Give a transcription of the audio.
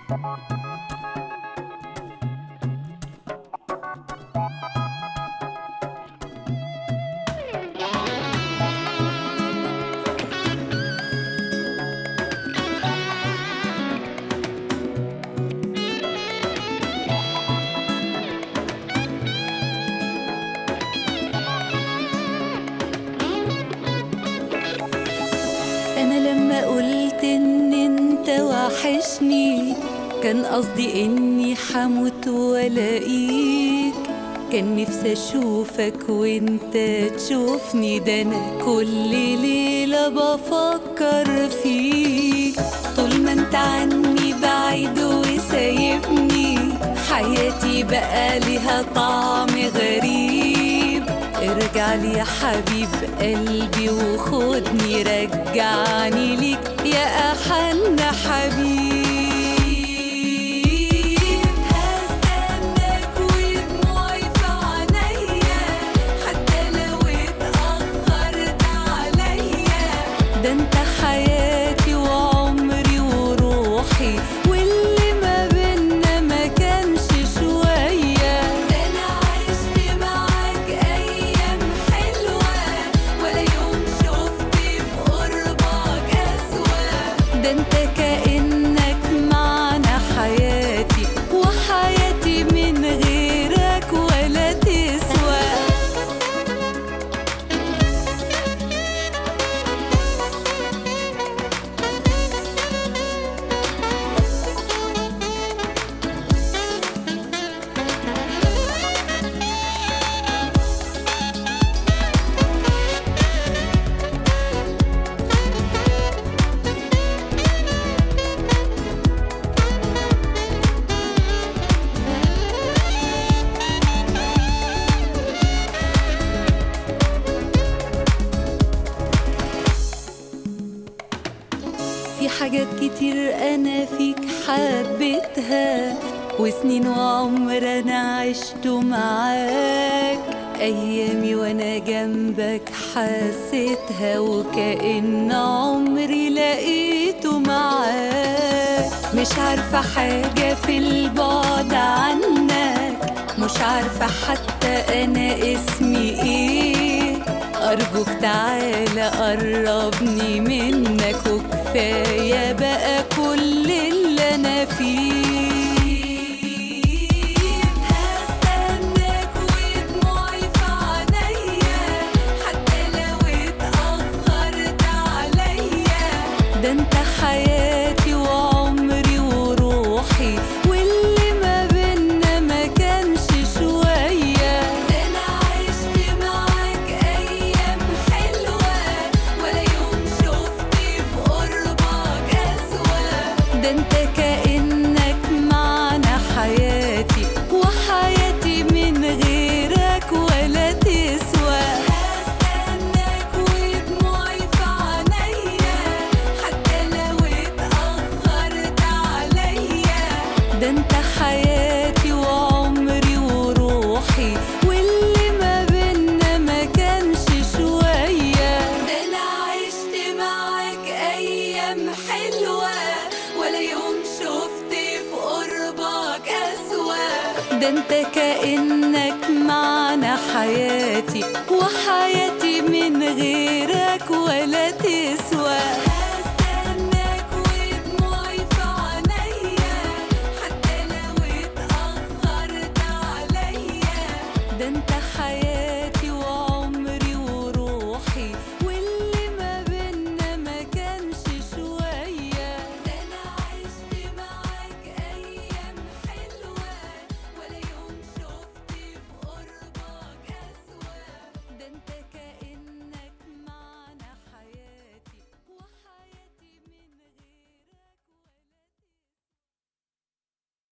أنا لما قلت إن أنت وحشني كان قصدي إني حموت ولاقيك كان نفسي أشوفك وأنت تشوفني ده أنا كل ليلة بفكر فيك طول ما أنت عني بعيد وسايبني حياتي بقى ليها طعم غريب ارجع لي يا حبيب قلبي وخدني رجعني ليك يا أحن حبيب هستناك ودموعي في عينيا حتى لو اتأخرت عليا ده انت حياتي وعمري وروحي واللي ما بينا ما كانش شوية ده أنا عشت معاك أيام حلوة ولا يوم شفت في قربك أسوأ ده انت كأنك معنى حياتي وحياتي من غيرك ولا تسوى في حاجات كتير أنا فيك حبيتها وسنين وعمر أنا عشته معاك أيامي وأنا جنبك حسيتها وكأن عمري لقيته معاك مش عارفة حاجة في البعد عنك مش عارفة حتى أنا اسمي إيه أرجوك تعالى قربني منك وكفاية بقى كل اللي أنا فيه هستناك ودموعي في عينيا حتى لو اتأخرت عليا ده انت حياتي وعمري وروحي واللي ما بينا ما كانش شوية ده أنا عشت معاك أيام حلوة ولا يوم شفت في قربك أسوأ ده انت كأنك معنى حياتي وحياتي من غيرك ولا تسوى هستناك ودموعي في عينيا حتى لو اتأخرت عليا ده انت حياتي وعمري وروحي واللي ما بينا ما كانش شوية ده انا عشت معاك ايام حلوة ولا يوم شفت في قربك اسوأ ده انت كأنك معنى حياتي وحياتي من غيرك ولا تسوى